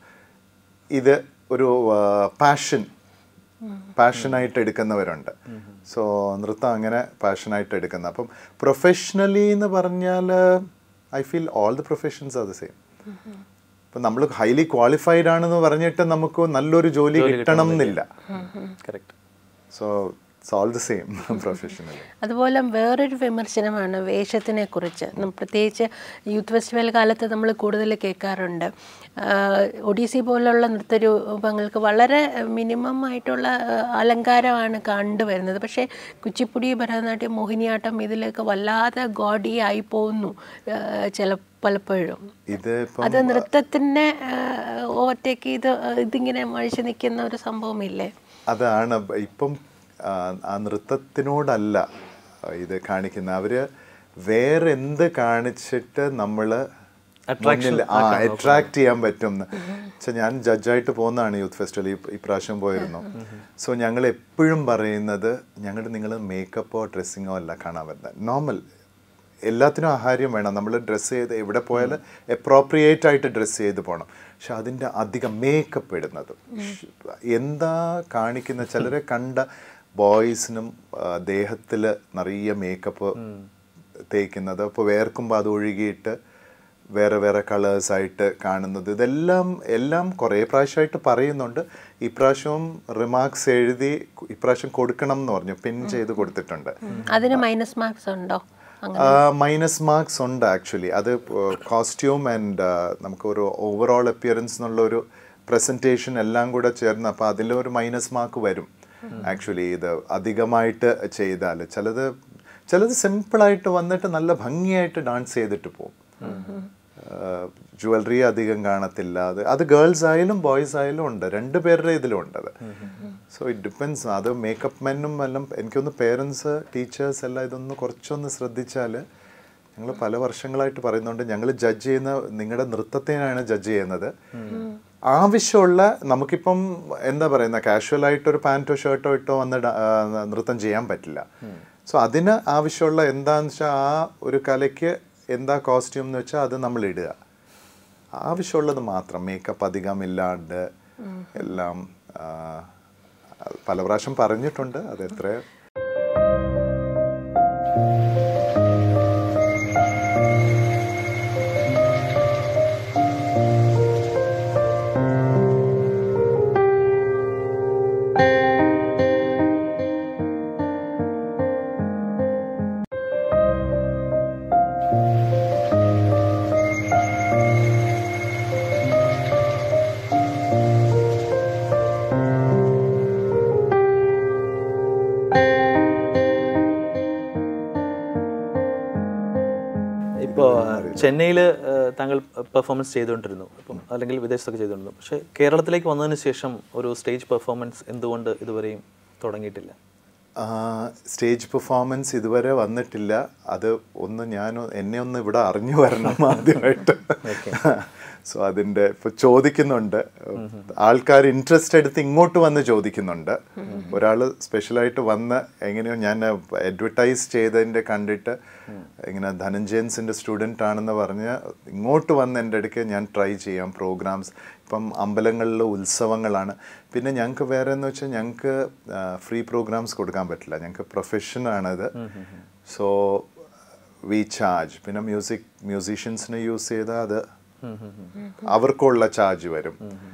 ഇത് ഒരു പാഷൻ പാഷനായിട്ട് എടുക്കുന്നവരുണ്ട് സോ നൃത്തം അങ്ങനെ പാഷനായിട്ട് എടുക്കുന്ന അപ്പം പ്രൊഫഷണലി എന്ന് പറഞ്ഞാൽ I feel all the professions are the same ഇപ്പം നമ്മൾ ഹൈലി ക്വാളിഫൈഡ് ആണെന്ന് പറഞ്ഞിട്ട് നമുക്ക് നല്ലൊരു ജോലി കിട്ടണം എന്നില്ല correct so it's all the same professionally അതുപോലെ വേറൊരു വിമർശനമാണ് വേഷത്തിനെ കുറിച്ച് നം- പ്രത്യേകിച്ച് യൂത്ത് ഫെസ്റ്റിവൽ കാലത്ത് നമ്മൾ കൂടുതൽ കേൾക്കാറുണ്ട് ആഹ് ഒഡീസി പോലുള്ള നൃത്തരൂപങ്ങൾക്ക് വളരെ മിനിമം ആയിട്ടുള്ള ആഹ് അലങ്കാരമാണ് കണ്ടുവരുന്നത് പക്ഷേ കുച്ചിപ്പുടി ഭരതനാട്യം മോഹിനിയാട്ടം ഇതിലൊക്കെ വല്ലാതെ ഗോഡി ആയി പോകുന്നു ആഹ് ചില പലപ്പോഴും ഇത് ഇപ്പം അത് നൃത്തത്തിനെ ഓവർടേക്ക് ചെയ്ത് ഇതിങ്ങനെ മഴിച്ച് നിൽക്കുന്ന ഒരു സംഭവമില്ലേ അതാണ് ബ- ഇപ്പം ആ, ആ നൃത്തത്തിനോടല്ല ഇത് കാണിക്കുന്ന അവര് വേറെ എന്ത് കാണിച്ചിട്ട് നമ്മള് മുന്നിൽ ആ അട്രാക്ട് ചെയ്യാൻ പറ്റും വെച്ചാൽ ഞാൻ ജഡ്ജായിട്ട് പോകുന്നതാണ് യൂത്ത് ഫെസ്റ്റിവൽ ഇപ്രാവശ്യം പോയിരുന്നു സോ ഞങ്ങൾ എപ്പോഴും പറയുന്നത് ഞങ്ങളുടെ നിങ്ങൾ മേക്കപ്പോ ഡ്രസ്സിങ്ങോ അല്ല കാണാൻ വരുന്നത് നോർമൽ എല്ലാത്തിനും ആഹാരം വേണം നമ്മൾ ഡ്രസ്സ് ചെയ്ത് എവിടെ പോയാലും അപ്രോപ്രിയേറ്റ് ആയിട്ട് ഡ്രസ്സ് ചെയ്ത് പോകണം പക്ഷെ അതിൻ്റെ അധികം മേക്കപ്പ് ഇടുന്നത് എന്താ കാണിക്കുന്ന ചിലരെ കണ്ട ബോയ്സിനും ദേഹത്തിൽ നിറയെ മേക്കപ്പ് തേക്കുന്നത് അപ്പോൾ വേർക്കുമ്പോൾ അത് ഒഴുകിയിട്ട് വേറെ വേറെ കളേഴ്സ് ആയിട്ട് കാണുന്നത് ഇതെല്ലാം എല്ലാം കുറേ പ്രാവശ്യമായിട്ട് പറയുന്നുണ്ട് ഇപ്രാവശ്യവും റിമാർക്സ് എഴുതി ഇപ്രാവശ്യം കൊടുക്കണം എന്ന് പറഞ്ഞു പിൻ ചെയ്ത് കൊടുത്തിട്ടുണ്ട് അതിന് മൈനസ് മാർക്സ് ഉണ്ടോ മൈനസ് മാർക്സ് ഉണ്ട് ആക്ച്വലി അത് കോസ്റ്റ്യൂം ആൻഡ് നമുക്ക് ഒരു ഓവറോൾ അപ്പിയറൻസ് എന്നുള്ള ഒരു പ്രസൻറ്റേഷൻ എല്ലാം കൂടെ ചേർന്ന് അപ്പോൾ അതിലൊരു മൈനസ് മാർക്ക് വരും ആക്ച്വലി ഇത് അധികമായിട്ട് ചെയ്താൽ ചിലത് ചിലത് സിമ്പിളായിട്ട് വന്നിട്ട് നല്ല ഭംഗിയായിട്ട് ഡാൻസ് ചെയ്തിട്ട് പോകും ജുവലറി അധികം കാണത്തില്ല അത് അത് ഗേൾസ് ആയാലും ബോയ്സ് ആയാലും ഉണ്ട് രണ്ട് പേരുടെ ഇതിലും ഉണ്ട് അത് സോ ഇറ്റ് ഡിപ്പെൻസ് അത് മേക്കപ്പ് മെന്നും എല്ലാം എനിക്കൊന്ന് പേരൻസ് ടീച്ചേഴ്സ് എല്ലാം ഇതൊന്ന് കുറച്ചൊന്ന് ശ്രദ്ധിച്ചാൽ ഞങ്ങൾ പല വർഷങ്ങളായിട്ട് പറയുന്നുണ്ട് ഞങ്ങൾ ജഡ്ജ് ചെയ്യുന്ന നിങ്ങളുടെ നൃത്തത്തിനാണ് ജഡ്ജ് ചെയ്യുന്നത് ആവശ്യമുള്ള നമുക്കിപ്പം എന്താ പറയുന്ന കാഷ്വൽ ആയിട്ട് ഒരു പാൻറ്റോ ഷർട്ടോ ഇട്ടോ വന്ന് ഡ- ആ, നൃത്തം ചെയ്യാൻ പറ്റില്ല സോ അതിന് ആവശ്യമുള്ള എന്താന്ന് വെച്ചാൽ ആ ഒരു കലയ്ക്ക് എന്താ കോസ്റ്റ്യൂം എന്ന് വെച്ചാൽ അത് നമ്മൾ ഇടുക ആവശ്യമുള്ളത് മാത്രം മേക്കപ്പ് അധികം ഇല്ലാണ്ട് എല്ലാം ആ, അത് പല പ്രാവശ്യം പറഞ്ഞിട്ടുണ്ട് അത് എത്ര ചെന്നൈയിൽ താങ്കൾ പെർഫോമൻസ് ചെയ്തുകൊണ്ടിരുന്നു അപ്പം അല്ലെങ്കിൽ വിദേശത്തൊക്കെ ചെയ്തുകൊണ്ടിരുന്നു പക്ഷേ കേരളത്തിലേക്ക് വന്നതിന് ശേഷം ഒരു സ്റ്റേജ് പെർഫോമൻസ് എന്തുകൊണ്ട് ഇതുവരെയും തുടങ്ങിയിട്ടില്ല സ്റ്റേജ് പെർഫോമൻസ് ഇതുവരെ വന്നിട്ടില്ല അത് ഒന്ന് ഞാൻ എന്നെ ഒന്ന് ഇവിടെ അറിഞ്ഞു വരണം ആദ്യമായിട്ട് സോ അതിൻ്റെ ഇപ്പോൾ ചോദിക്കുന്നുണ്ട് ആൾക്കാർ ഇൻട്രസ്റ്റ് എടുത്ത് ഇങ്ങോട്ട് വന്ന് ചോദിക്കുന്നുണ്ട് ഒരാൾ സ്പെഷ്യലായിട്ട് വന്ന് എങ്ങനെയോ ഞാൻ അഡ്വർടൈസ് ചെയ്തതിൻ്റെ കണ്ടിട്ട് ഇങ്ങനെ ധനഞ്ജയൻസിൻ്റെ സ്റ്റുഡൻ്റ് ആണെന്ന് പറഞ്ഞ് ഇങ്ങോട്ട് വന്ന് എൻ്റെ അടുക്ക് ഞാൻ ട്രൈ ചെയ്യാം പ്രോഗ്രാംസ് ഇപ്പം അമ്പലങ്ങളിലെ ഉത്സവങ്ങളാണ് പിന്നെ ഞങ്ങൾക്ക് വേറെ എന്ന് വെച്ചാൽ ഞങ്ങൾക്ക് ഫ്രീ പ്രോഗ്രാംസ് കൊടുക്കാൻ പറ്റില്ല ഞങ്ങൾക്ക് പ്രൊഫഷനാണത് സോ വി ചാർജ് പിന്നെ മ്യൂസിക് മ്യൂസീഷ്യൻസിനെ യൂസ് ചെയ്താൽ അത് അവർക്കുള്ള ചാർജ് വരും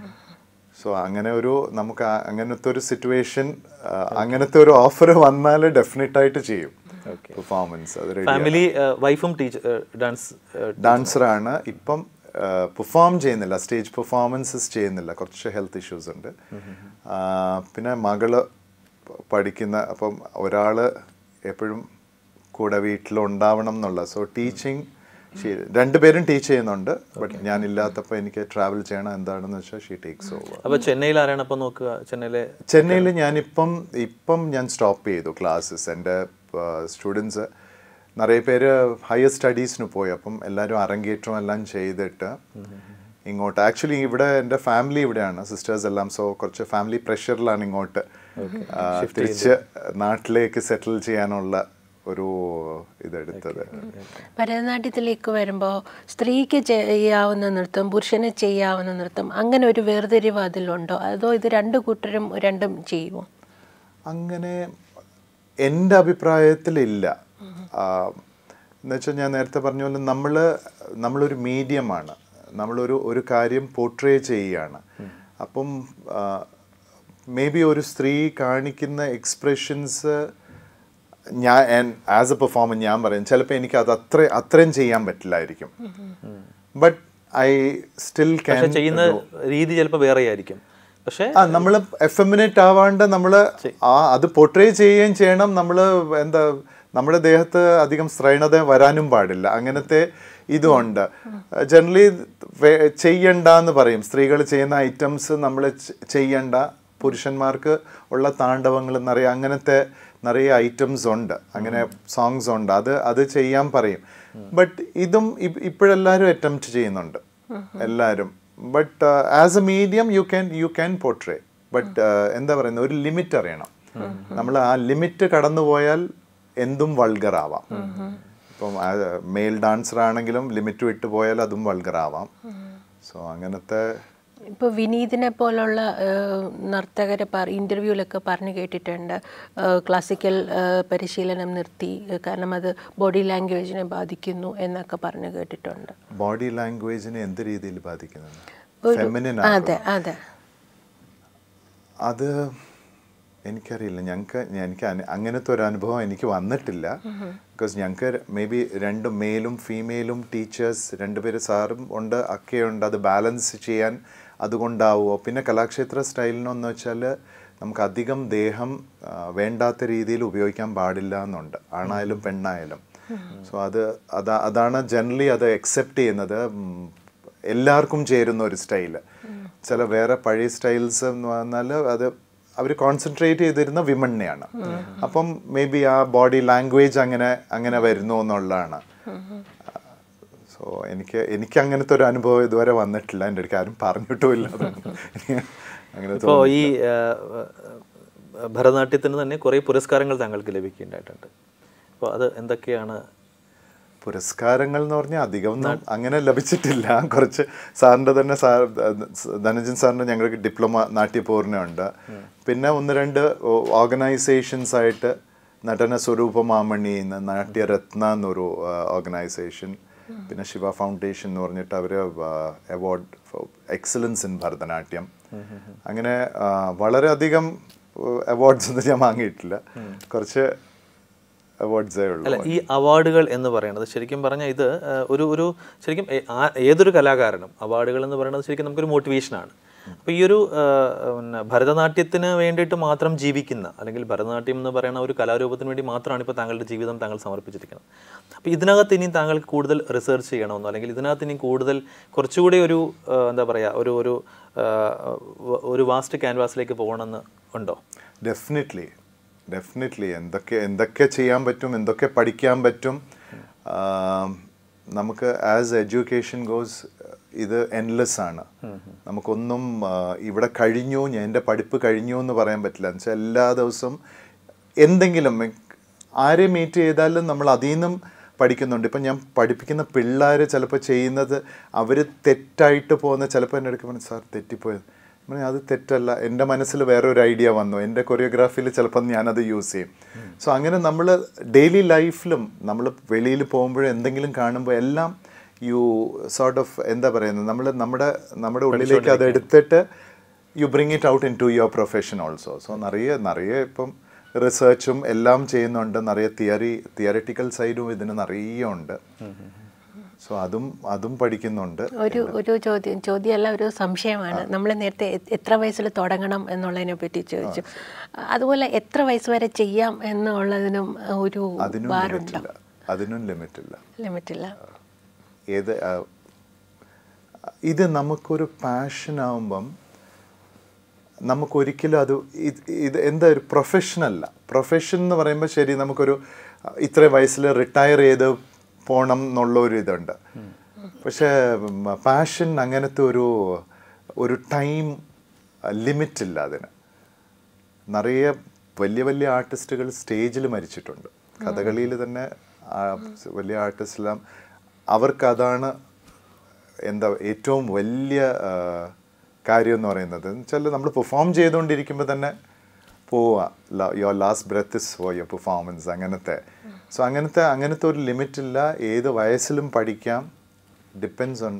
സോ അങ്ങനെ ഒരു നമുക്ക് ആ- അങ്ങനത്തെ ഒരു സിറ്റുവേഷൻ അങ്ങനത്തെ ഒരു ഓഫർ വന്നാൽ ഡെഫിനറ്റ് ആയിട്ട് ചെയ്യും പെർഫോമൻസ് അത് ready ആണ്. ഫാമിലി വൈഫും ടീച്ചർ ഡാൻസ് ഡാൻസറാണ് ഇപ്പം പെർഫോം ചെയ്യുന്നില്ല സ്റ്റേജ് പെർഫോമൻസസ് ചെയ്യുന്നില്ല കുറച്ച് ഹെൽത്ത് ഇഷ്യൂസ് ഉണ്ട് ആ, പിന്നെ മകള് പ- പഠിക്കുന്ന അപ്പം ഒരാൾ എപ്പോഴും കൂടെ വീട്ടിലുണ്ടാവണം എന്നുള്ള സോ ടീച്ചിങ് രണ്ടുപേരും ടീച്ച് ചെയ്യുന്നുണ്ട് ബട്ട് ഞാൻ ഇല്ലാത്തപ്പോൾ എനിക്ക് ട്രാവൽ ചെയ്യണം എന്താണെന്ന് വെച്ചാൽ ഷീ ടേക്സ് ഓവർ അപ്പോൾ ചെന്നൈയിൽ ആരാണ് അപ്പോൾ നോക്കുക ചെന്നൈയിലെ ചെന്നൈയിൽ ഞാനിപ്പം ഇപ്പം ഞാൻ സ്റ്റോപ്പ് ചെയ്തു ക്ലാസ്സസ് എൻ്റെ സ്റ്റുഡൻസ് നിറയെ പേര് ഹയർ സ്റ്റഡീസിന് പോയി അപ്പം എല്ലാവരും അരങ്ങേറ്റം എല്ലാം ചെയ്തിട്ട് ഇങ്ങോട്ട് ആക്ച്വലി ഇവിടെ എൻ്റെ ഫാമിലി ഇവിടെയാണ് സിസ്റ്റേഴ്സ് എല്ലാം സോ കുറച്ച് ഫാമിലി പ്രഷറിലാണ് ഇങ്ങോട്ട് ആ, തിരിച്ച് നാട്ടിലേക്ക് സെറ്റിൽ ചെയ്യാനുള്ള ഒരു ഇതെടുത്തത് ഭരതനാട്യത്തിലേക്ക് വരുമ്പോൾ സ്ത്രീക്ക് ചെയ്യാവുന്ന നൃത്തം പുരുഷന് ചെയ്യാവുന്ന നൃത്തം അങ്ങനെ ഒരു വേർതിരിവ് അതിലുണ്ടോ അതോ ഇത് രണ്ട് കൂട്ടരും രണ്ടും ചെയ്യുമോ അങ്ങനെ എൻ്റെ അഭിപ്രായത്തിലില്ല എന്നുവെച്ചാൽ ഞാൻ നേരത്തെ പറഞ്ഞ പോലെ നമ്മൾ നമ്മളൊരു മീഡിയമാണ് നമ്മളൊരു ഒരു കാര്യം പോർട്രേ ചെയ്യുകയാണ് അപ്പം മേ ബി ഒരു സ്ത്രീ കാണിക്കുന്ന എക്സ്പ്രഷൻസ് ഞാൻ ആസ് എ പെർഫോമർ ഞാൻ പറയും ചിലപ്പോൾ എനിക്ക് അത് അത്ര അത്രയും ചെയ്യാൻ പറ്റില്ലായിരിക്കും ബട്ട് ഐ സ്റ്റിൽ പക്ഷെ ക്യാൻ ചെയ്യുന്ന രീതി ചിലപ്പോൾ വേറെ ആയിരിക്കും പക്ഷേ ആ നമ്മൾ എഫെമിനേറ്റ് ആവാണ്ട് നമ്മൾ ആ അത് പൊട്രേ ചെയ്യുകയും ചെയ്യണം നമ്മൾ എന്താ നമ്മുടെ ദേഹത്ത് അധികം സ്ത്രൈണത വരാനും പാടില്ല അങ്ങനത്തെ ഇതുമുണ്ട് ജനറലി ചെയ്യണ്ട എന്ന് പറയും സ്ത്രീകൾ ചെയ്യുന്ന ഐറ്റംസ് നമ്മൾ ചെയ്യണ്ട പുരുഷന്മാർക്ക് ഉള്ള താണ്ഡവങ്ങൾ നിറയെ അങ്ങനത്തെ നിറയെ ഐറ്റംസ് ഉണ്ട് അങ്ങനെ സോങ്സ് ഉണ്ട് അത് അത് ചെയ്യാൻ പറയും ബട്ട് ഇതും ഇപ്- ഇപ്പോഴെല്ലാവരും അറ്റംപ്റ്റ് ചെയ്യുന്നുണ്ട് എല്ലാവരും but as a medium you can you can portray but എന്താ പറയുന്നത് ഒരു ലിമിറ്റ് അറിയണം നമ്മൾ ആ ലിമിറ്റ് കടന്നു പോയാൽ എന്തും വൾഗർ ആവാം ഇപ്പം മെയിൽ ഡാൻസർ ആണെങ്കിലും ലിമിറ്റ് വിട്ടു പോയാൽ അതും വൾഗർ ആവാം സോ അങ്ങനത്തെ ഇപ്പോൾ വിനീതിനെ പോലുള്ള ഏഹ്, നർത്തകരെ പറ ഇൻ്റർവ്യൂവിലൊക്കെ പറഞ്ഞു കേട്ടിട്ടുണ്ട് ഏഹ്, ക്ലാസിക്കൽ ഏഹ്, പരിശീലനം നിർത്തി ഏഹ്, കാരണം അത് ബോഡി ലാംഗ്വേജിനെ ബാധിക്കുന്നു എന്നൊക്കെ പറഞ്ഞു കേട്ടിട്ടുണ്ട് ബോഡി ലാംഗ്വേജിനെ എന്ത് രീതിയിൽ ബാധിക്കുന്നത് ഒരു- ഫെമിനിൻ അതെ അതെ അത് എനിക്കറിയില്ല ഞങ്ങൾക്ക് എനിക്ക് അന- അങ്ങനത്തെ ഒരു അനുഭവം എനിക്ക് വന്നിട്ടില്ല ബിക്കോസ് ഞങ്ങൾക്ക് മേ ബി രണ്ട് മെയിലും ഫീമെയിലും ടീച്ചേഴ്സ് രണ്ടുപേര് സാറും ഉണ്ട് ഒക്കെയുണ്ട് അത് ബാലൻസ് ചെയ്യാൻ അതുകൊണ്ടാവുമോ പിന്നെ കലാക്ഷേത്ര സ്റ്റൈലിനെന്ന് വെച്ചാൽ നമുക്ക് അധികം ദേഹം ആ, വേണ്ടാത്ത രീതിയിൽ ഉപയോഗിക്കാൻ പാടില്ല എന്നുണ്ട് ആണായാലും പെണ്ണായാലും സോ അത് അതാ അതാണ് ജനറലി അത് അക്സെപ്റ്റ് ചെയ്യുന്നത് ഉം, എല്ലാവർക്കും ചേരുന്ന ഒരു സ്റ്റൈല് ചില വേറെ പഴയ സ്റ്റൈൽസ് എന്ന് പറഞ്ഞാൽ അത് അവർ കോൺസെൻട്രേറ്റ് ചെയ്തിരുന്ന വിമണിനെയാണ് അപ്പം മേ ബി ആ ബോഡി ലാംഗ്വേജ് അങ്ങനെ അങ്ങനെ വരുന്നു എന്നുള്ളതാണ് സോ എനിക്ക് എനിക്ക് അങ്ങനത്തെ ഒരു അനുഭവം ഇതുവരെ വന്നിട്ടില്ല എൻ്റെ അടുത്ത് ആരും പറഞ്ഞിട്ടുമില്ല അതുകൊണ്ട് അങ്ങനെ ഇപ്പോൾ ഈ ആ, ആ, ഭരതനാട്യത്തിന് തന്നെ കുറേ പുരസ്കാരങ്ങൾ താങ്കൾക്ക് ലഭിക്കുകയുണ്ടായിട്ടുണ്ട് അപ്പോൾ അത് എന്തൊക്കെയാണ് പുരസ്കാരങ്ങൾ എന്ന് പറഞ്ഞാൽ അധികം ഒന്നും അങ്ങനെ ലഭിച്ചിട്ടില്ല കുറച്ച് സാറിൻ്റെ തന്നെ സാർ ധനജൻ സാറിൻ്റെ ഞങ്ങൾക്ക് ഡിപ്ലോമ നാട്യപൂർണ്ണമുണ്ട് പിന്നെ ഒന്ന് രണ്ട് ഓർഗനൈസേഷൻസ് ആയിട്ട് നടന സ്വരൂപമാമണി എന്ന് നാട്യരത്ന എന്നൊരു ഓർഗനൈസേഷൻ പിന്നെ ശിവ ഫൗണ്ടേഷൻ എന്ന് പറഞ്ഞിട്ട് അവർ award for excellence in Bharatanatyam അങ്ങനെ ആ, വളരെയധികം അവാർഡ്സ് ഒന്നും ഞാൻ വാങ്ങിയിട്ടില്ല കുറച്ച് അവാർഡ്സേ ഉള്ളൂ അല്ല ഈ അവാർഡുകൾ എന്ന് പറയുന്നത് ശരിക്കും പറഞ്ഞാൽ ഇത് ആ, ഒരു ഒരു ശരിക്കും ഏ- ആ- ഏതൊരു കലാകാരനും അവാർഡുകൾ എന്ന് പറയുന്നത് ശരിക്കും നമുക്കൊരു മോട്ടിവേഷനാണ് അപ്പോൾ ഈ ഒരു ആ, പിന്നെ ഭരതനാട്യത്തിന് വേണ്ടിയിട്ട് മാത്രം ജീവിക്കുന്ന അല്ലെങ്കിൽ ഭരതനാട്യം എന്ന് പറയുന്ന ഒരു കലാരൂപത്തിന് വേണ്ടി മാത്രമാണ് ഇപ്പോൾ താങ്കളുടെ ജീവിതം താങ്കൾ സമർപ്പിച്ചിരിക്കുന്നത് അപ്പോൾ ഇതിനകത്ത് ഇനിയും താങ്കൾക്ക് കൂടുതൽ റിസർച്ച് ചെയ്യണമെന്നോ അല്ലെങ്കിൽ ഇതിനകത്ത് ഇനിയും കൂടുതൽ കുറച്ചുകൂടി ഒരു ആ, എന്താ പറയുക ഒരു ഒരു ആ, വ- ഒരു വാസ്റ്റ് ക്യാൻവാസിലേക്ക് പോകണമെന്ന് ഉണ്ടോ ഡെഫിനറ്റ്ലി ഡെഫിനറ്റ്ലി എന്തൊക്കെ എന്തൊക്കെ ചെയ്യാൻ പറ്റും എന്തൊക്കെ പഠിക്കാൻ പറ്റും ആം, നമുക്ക് ആസ് എഡ്യൂക്കേഷൻ ഗോസ് ഇത് എൻലെസ് ആണ് നമുക്കൊന്നും ആ, ഇവിടെ കഴിഞ്ഞു ഞാൻ എൻ്റെ പഠിപ്പ് കഴിഞ്ഞു എന്ന് പറയാൻ പറ്റില്ല എന്ന് വെച്ചാൽ എല്ലാ ദിവസവും എന്തെങ്കിലും ആരെ മീറ്റ് ചെയ്താലും നമ്മൾ അതിൽ നിന്നും പഠിക്കുന്നുണ്ട് ഇപ്പം ഞാൻ പഠിപ്പിക്കുന്ന പിള്ളേർ ചിലപ്പോൾ ചെയ്യുന്നത് അവർ തെറ്റായിട്ട് പോകുന്ന ചിലപ്പോൾ എൻ്റെ അടുക്ക് പറഞ്ഞു സാർ തെറ്റിപ്പോയത് ഞാൻ പറഞ്ഞു, അത് തെറ്റല്ല എൻ്റെ മനസ്സിൽ വേറെ ഒരു ഐഡിയ വന്നു എൻ്റെ കൊറിയോഗ്രാഫിയിൽ ചിലപ്പോൾ ഞാനത് യൂസ് ചെയ്യും സോ അങ്ങനെ നമ്മൾ ഡെയിലി ലൈഫിലും നമ്മൾ വെളിയിൽ പോകുമ്പോഴും എന്തെങ്കിലും കാണുമ്പോൾ എല്ലാം യു സോർട്ട് ഓഫ് എന്താ പറയുന്നത് നമ്മൾ നമ്മുടെ നമ്മുടെ ഉള്ളിലേക്ക് അത് എടുത്തിട്ട് you bring it out into your profession also so നിറയെ നിറയെ ഇപ്പം റിസർച്ചും എല്ലാം ചെയ്യുന്നുണ്ട് നിറയെ തിയറി തിയററ്റിക്കൽ സൈഡും ഇതിന് നിറയെ ഉണ്ട് സോ അതും അതും പഠിക്കുന്നുണ്ട് ഒരു ഒരു ചോദ്യം ചോദ്യമല്ല ഒരു സംശയമാണ് നമ്മൾ നേരത്തെ എ- എത്ര വയസ്സിൽ തുടങ്ങണം എന്നുള്ളതിനെ പറ്റി ചോദിച്ചു അതുപോലെ എത്ര വയസ്സ് വരെ ചെയ്യാം എന്നുള്ളതിനും ഒരു അതിനും ബാറുണ്ടോ ലിമിറ്റില്ല അതിനും ലിമിറ്റില്ല ലിമിറ്റില്ല ഏത് ആ, ഇത് നമുക്കൊരു പാഷൻ ആവുമ്പം നമുക്കൊരിക്കലും അത് ഇത് ഇത് എന്താ ഒരു പ്രൊഫഷനല്ല പ്രൊഫഷൻ എന്ന് പറയുമ്പോൾ ശരി നമുക്കൊരു ഇത്ര വയസ്സിൽ റിട്ടയർ ചെയ്ത് പോകണം എന്നുള്ള ഒരു ഇതുണ്ട് പക്ഷേ പാഷൻ അങ്ങനത്തെ ഒരു ഒരു ടൈം ലിമിറ്റ് ഇല്ല അതിന് നിറയെ വലിയ വലിയ ആർട്ടിസ്റ്റുകൾ സ്റ്റേജിൽ മരിച്ചിട്ടുണ്ട് കഥകളിയിൽ തന്നെ ആ വലിയ ആർട്ടിസ്റ്റെല്ലാം അവർക്കതാണ് എന്താ ഏറ്റവും വലിയ ആ, കാര്യം എന്ന് പറയുന്നത് എന്ന് വെച്ചാൽ നമ്മൾ പെർഫോം ചെയ്തുകൊണ്ടിരിക്കുമ്പോൾ തന്നെ പോവുക your last breath is for your performance അങ്ങനത്തെ സോ അങ്ങനത്തെ അങ്ങനത്തെ ഒരു ലിമിറ്റ് ഇല്ല ഏത് വയസ്സിലും പഠിക്കാം depends on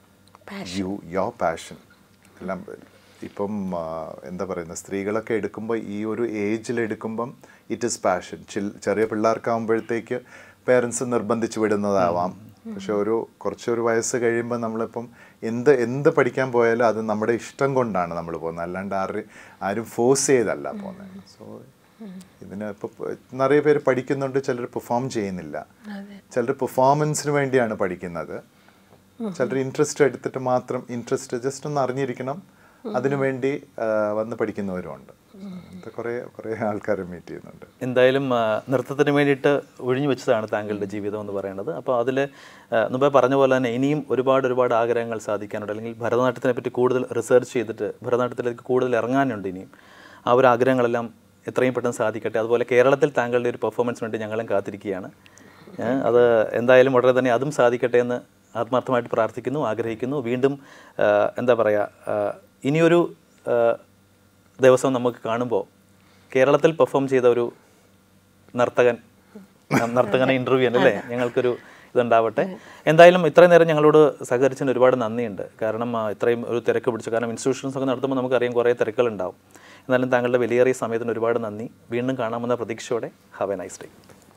you your passion എല്ലാം ഇപ്പം ആ, എന്താ പറയുന്നത് സ്ത്രീകളൊക്കെ എടുക്കുമ്പോൾ ഈ ഒരു ഏജിൽ എടുക്കുമ്പം ഇറ്റ് ഇസ് പാഷൻ ചെറിയ പിള്ളേർക്കാവുമ്പോഴത്തേക്ക് പേരൻസ് നിർബന്ധിച്ച് വിടുന്നതാവാം പക്ഷെ ഒരു കുറച്ചൊരു വയസ്സ് കഴിയുമ്പോൾ നമ്മളിപ്പം എന്ത് എന്ത് പഠിക്കാൻ പോയാലും അത് നമ്മുടെ ഇഷ്ടം കൊണ്ടാണ് നമ്മൾ പോകുന്നത് അല്ലാണ്ട് ആരും ആരും ഫോഴ്സ് ചെയ്തല്ല പോകുന്നത് സോ ഇതിന് ഇപ്പോൾ നിറയെ പേര് പഠിക്കുന്നുണ്ട് ചിലർ പെർഫോം ചെയ്യുന്നില്ല ചിലർ പെർഫോമൻസിന് വേണ്ടിയാണ് പഠിക്കുന്നത് ചിലർ ഇൻട്രസ്റ്റ് എടുത്തിട്ട് മാത്രം ഇൻട്രസ്റ്റ് ജസ്റ്റ് ഒന്ന് അറിഞ്ഞിരിക്കണം അതിനുവേണ്ടി ആ, വന്ന് പഠിക്കുന്നവരുമുണ്ട് അങ്ങനത്തെ കുറേ കുറേ ആൾക്കാരെ മീറ്റ് ചെയ്യുന്നുണ്ട് എന്തായാലും ആ, നൃത്തത്തിന് വേണ്ടിയിട്ട് ഒഴിഞ്ഞു വെച്ചതാണ് താങ്കളുടെ ജീവിതം എന്ന് പറയുന്നത് അപ്പോൾ അതിൽ മുമ്പേ പറഞ്ഞ പോലെ തന്നെ ഇനിയും ഒരുപാട് ഒരുപാട് ആഗ്രഹങ്ങൾ സാധിക്കാനുണ്ട് അല്ലെങ്കിൽ ഭരതനാട്യത്തിനെ പറ്റി കൂടുതൽ റിസർച്ച് ചെയ്തിട്ട് ഭരതനാട്യത്തിലേക്ക് കൂടുതൽ ഇറങ്ങാനുണ്ട് ഇനിയും ആ ഒരു ആഗ്രഹങ്ങളെല്ലാം എത്രയും പെട്ടെന്ന് സാധിക്കട്ടെ അതുപോലെ കേരളത്തിൽ താങ്കളുടെ ഒരു പെർഫോമൻസ് വേണ്ടി ഞങ്ങളും കാത്തിരിക്കുകയാണ് ഏ, അത് എന്തായാലും ഉടനെ തന്നെ അതും സാധിക്കട്ടെ എന്ന് ആത്മാർത്ഥമായിട്ട് പ്രാർത്ഥിക്കുന്നു ആഗ്രഹിക്കുന്നു വീണ്ടും ആ, എന്താ പറയുക ആ, ഇനിയൊരു ആ, ദിവസം നമുക്ക് കാണുമ്പോൾ കേരളത്തിൽ പെർഫോം ചെയ്ത ഒരു നർത്തകൻ നർത്തകനെ ഇൻ്റർവ്യൂ ചെയ്യാൻ അല്ലേ ഞങ്ങൾക്കൊരു ഇതുണ്ടാവട്ടെ എന്തായാലും ഇത്രയും നേരം ഞങ്ങളോട് സഹകരിച്ചതിന് ഒരുപാട് നന്ദിയുണ്ട് കാരണം ആ, ഇത്രയും ഒരു തിരക്ക് പിടിച്ചു കാരണം ഇൻസ്റ്റിറ്റ്യൂഷൻസ് ഒക്കെ നടത്തുമ്പോൾ നമുക്കറിയാം കുറേ തിരക്കുകളുണ്ടാവും എന്നാലും താങ്കളുടെ വിലയേറിയ സമയത്തിന് ഒരുപാട് നന്ദി വീണ്ടും കാണാമെന്ന പ്രതീക്ഷയോടെ ഹാവ് എ നൈസ് ഡേ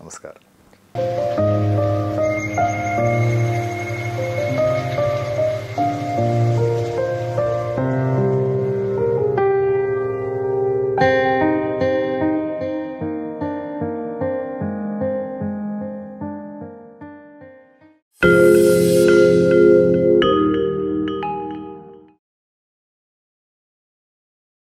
നമസ്കാരം thank you